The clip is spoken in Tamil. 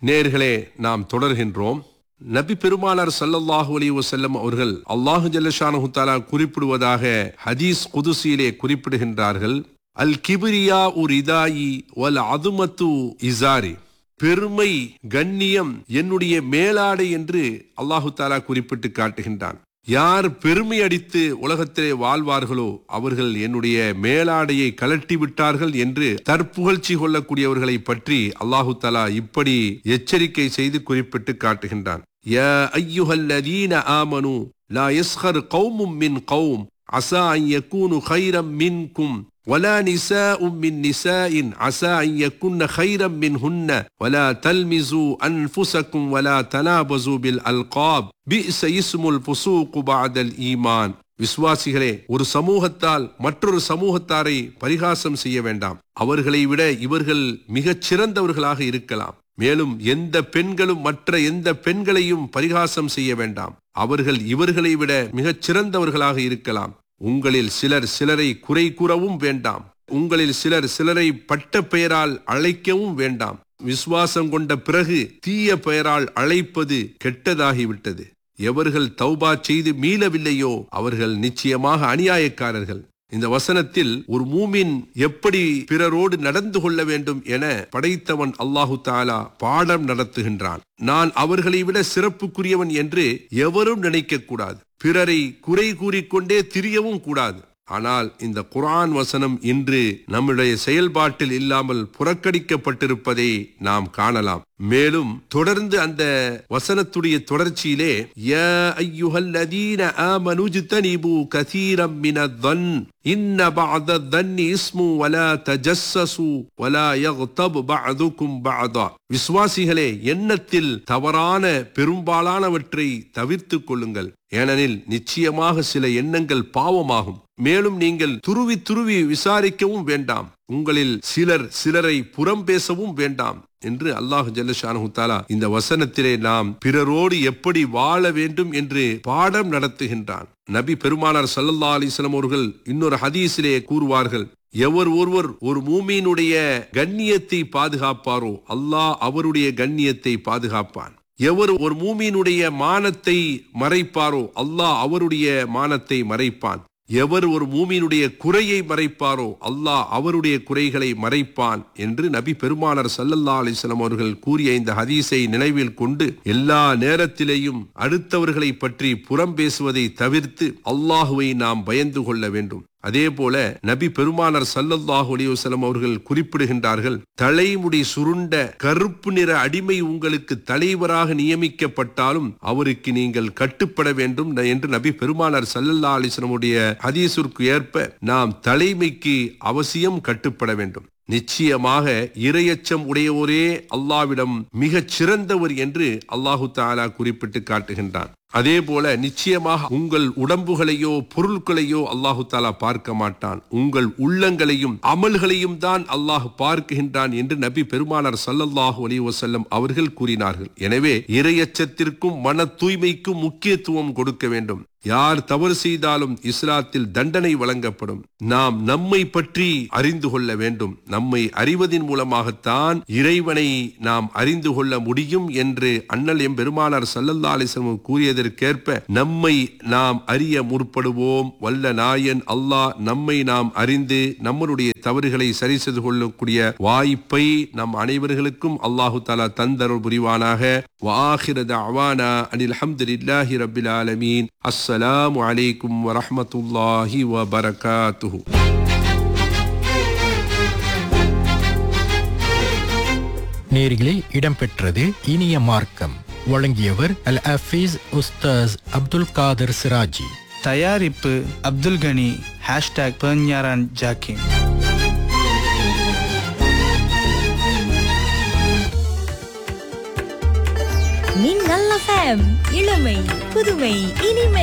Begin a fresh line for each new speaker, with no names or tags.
நேர்களே நாம் தொடர்கின்றோம் நபி பெருமானார் ஸல்லல்லாஹு அலைஹி வஸல்லம் அவர்கள் அல்லாஹு ஜல்லஷானஹு தஆலா குறிப்பிடுவதாக ஹதீஸ் குதுசியிலே குறிப்பிடுகின்றார்கள் அல் கிபிரியா உர் இதாயி வல் அதுமத்து இசாரி பெருமை கண்ணியம் என்னுடைய மேலாடை என்று அல்லாஹு தாலா குறிப்பிட்டு காட்டுகின்றான் யார் பெருமை அடித்து உலகத்திலே வாழ்வார்களோ அவர்கள் என்னுடைய மேலாடையை கலட்டி விட்டார்கள் என்று தற்புகழ்ச்சி கொள்ளக்கூடியவர்களை பற்றி அல்லாஹு தாலா இப்படி எச்சரிக்கை செய்து குறிப்பிட்டு காட்டுகின்றான் யா ஐயுஹல்லதீன ஆமனு லா யஸ்ஹர் கௌமும் மின் கௌம் அசா அன் யகூனு خيرا منكم ولا نساء من نساء عسى أن يكن خيرا منهن ولا تلمزوا أنفسكم ولا تنابزوا بالألقاب بئس اسم الفسوق بعد الإيمان விசுவாசிகளே ஒரு சமூகத்தால் மற்றொரு சமூகத்தாரை பரிகாசம் செய்ய வேண்டாம் அவர்களை விட இவர்கள் மிகச் சிறந்தவர்களாக இருக்கலாம் மேலும் எந்த பெண்களும் மற்ற எந்த பெண்களையும் பரிகாசம் செய்ய வேண்டாம் அவர்கள் இவர்களை விட மிகச் சிறந்தவர்களாக இருக்கலாம் உங்களில் சிலர் சிலரை குறை கூறவும் வேண்டாம் உங்களில் சிலர் சிலரை பட்ட பெயரால் அழைக்கவும் வேண்டாம் விசுவாசம் கொண்ட பிறகு தீய பெயரால் அழைப்பது கெட்டதாகிவிட்டது எவர்கள் தௌபா செய்து மீளவில்லையோ அவர்கள் நிச்சயமாக அநியாயக்காரர்கள் இந்த வசனத்தில் ஒரு மூமின் எப்படி பிறரோடு நடந்து கொள்ள வேண்டும் என படைத்தவன் அல்லாஹு தாலா பாடம் நடத்துகின்றான் நான் அவர்களை விட சிறப்புக்குரியவன் என்று எவரும் நினைக்க கூடாது பிறரை குறை கூறிக்கொண்டே திரியவும் கூடாது ஆனால் இந்த குரான் வசனம் இன்று நம்முடைய செயல்பாட்டில் இல்லாமல் புறக்கணிக்கப்பட்டிருப்பதை நாம் காணலாம் மேலும் தொடர்ந்து அந்த வசனத்துடைய தொடர்ச்சியிலே யா ஐயுஹல்லதீன ஆமனு ஜ்தனிபு கஸீரம் மினத்-தன் இன்ன பஅத தன்னி இஸ்மு வலா தஜஸ்ஸசு வலா யக்தப் பஅதுக்கும் பஅதா விசுவாசிகளே எண்ணத்தில் தவறான பெரும்பாலானவற்றை தவிர்த்துக் கொள்ளுங்கள் ஏனெனில் நிச்சயமாக சில எண்ணங்கள் பாவமாகும் மேலும் நீங்கள் துருவி துருவி விசாரிக்கவும் வேண்டாம் உங்களில் சிலர் சிலரை புறம் பேசவும் வேண்டாம் என்று அல்லாஹ் ஜல்லஷானு தாலா இந்த வசனத்திலே நாம் பிறரோடு எப்படி வாழ வேண்டும் என்று பாடம் நடத்துகின்றான் நபி பெருமானார் சல்லல்லா அலிஸ்லாம் அவர்கள் இன்னொரு ஹதீஸிலே கூறுவார்கள் எவர் ஒருவர் ஒரு மூமியினுடைய கண்ணியத்தை பாதுகாப்பாரோ அல்லாஹ் அவருடைய கண்ணியத்தை பாதுகாப்பான் எவர் ஒரு மூமியினுடைய மானத்தை மறைப்பாரோ அல்லாஹ் அவருடைய மானத்தை மறைப்பான் எவர் ஒரு மூமியினுடைய குறையை மறைப்பாரோ அல்லாஹ் அவருடைய குறைகளை மறைப்பான் என்று நபி பெருமானார் சல்லல்லா அலிஸ்லாம் அவர்கள் கூறிய இந்த ஹதீஸை நினைவில் கொண்டு எல்லா நேரத்திலேயும் அடுத்தவர்களை பற்றி புறம் பேசுவதை தவிர்த்து அல்லாஹுவை நாம் பயந்து கொள்ள வேண்டும் அதே போல நபி பெருமானார் சல்லல்லாஹு அலிவசலம் அவர்கள் குறிப்பிடுகின்றார்கள் தலைமுடி சுருண்ட கருப்பு நிற அடிமை உங்களுக்கு தலைவராக நியமிக்கப்பட்டாலும் அவருக்கு நீங்கள் கட்டுப்பட வேண்டும் என்று நபி பெருமானார் சல்லல்லா அலிஸ்லமுடைய ஹதீஸிற்கு ஏற்ப நாம் தலைமைக்கு அவசியம் கட்டுப்பட வேண்டும் நிச்சயமாக இரையச்சம் உடையவரே அல்லாவிடம் மிகச் சிறந்தவர் என்று அல்லாஹு தாலா குறிப்பிட்டு காட்டுகின்றான் அதே போல நிச்சயமாக உங்கள் உடம்புகளையோ பொருட்களையோ அல்லாஹு தாலா பார்க்க மாட்டான் உங்கள் உள்ளங்களையும் அமல்களையும் தான் அல்லாஹ் பார்க்கின்றான் என்று நபி பெருமானார் சல்லல்லாஹு அலி வசல்லம் அவர்கள் கூறினார்கள் எனவே இரையச்சத்திற்கும் மன தூய்மைக்கும் முக்கியத்துவம் கொடுக்க வேண்டும் யார் தவறு செய்தாலும் இஸ்லாத்தில் தண்டனை வழங்கப்படும் நாம் நம்மை பற்றி அறிந்து கொள்ள வேண்டும் நம்மை அறிவதன் மூலமாகத்தான் இறைவனை நாம் அறிந்து கொள்ள முடியும் என்று அண்ணல் எம் பெருமானார் சல்லல்லா அலிஸ்லம் கூறியதற்கேற்ப நம்மை நாம் அறிய முற்படுவோம் வல்ல நாயன் அல்லாஹ் நம்மை நாம் அறிந்து நம்மளுடைய தவறுகளை சரி செய்து கொள்ளக்கூடிய வாய்ப்பை நம் அனைவர்களுக்கும் அல்லாஹு தாலா தந்தருள் புரிவானாக وآخر دعوانا أن الحمد لله رب العالمين السلام عليكم ورحمة الله وبركاته
நேரிலே இடம்பெற்றது இனிய மார்க்கம் வழங்கியவர் அல் அஃபீஸ் உஸ்தாஸ் அப்துல் காதர் சிராஜி
தயாரிப்பு அப்துல் கனி ஹேஷ்டாக் பெர்ஞாரான் ஜாக்கிம்
மின்னல் எஃப்எம் இளமை புதுமை இனிமை